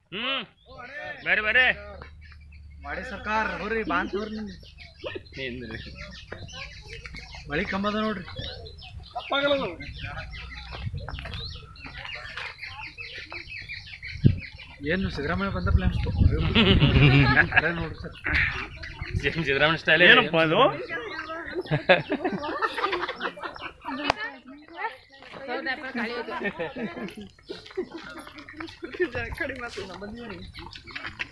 ಹ್ಮ್ ಬರ್ರಿ ಬರ್ರಿ ಮಾಡಿ ಸರ್ಕಾರ ಹೋರಿ ಬಾಂತ್ ಹೋರಿ ನಿಮ್ಗೆ ನಿಂದ್ರಿ. ಮಳಿ ಕಂಬದ ನೋಡ್ರಿ ಏನು ಸಿದ್ದರಾಮಯ್ಯ ಬಂದಪ್ಲೆ ಅನ್ಸ್ತು ಅದೇ ನೋಡ್ರಿ ಸರ್ ಸಿಎಂ ಸಿದ್ದರಾಮಯ್ಯ ಸ್ಟೈಲ್ ಏನಪ್ಪ ಅದು ಕಡಿಮೆ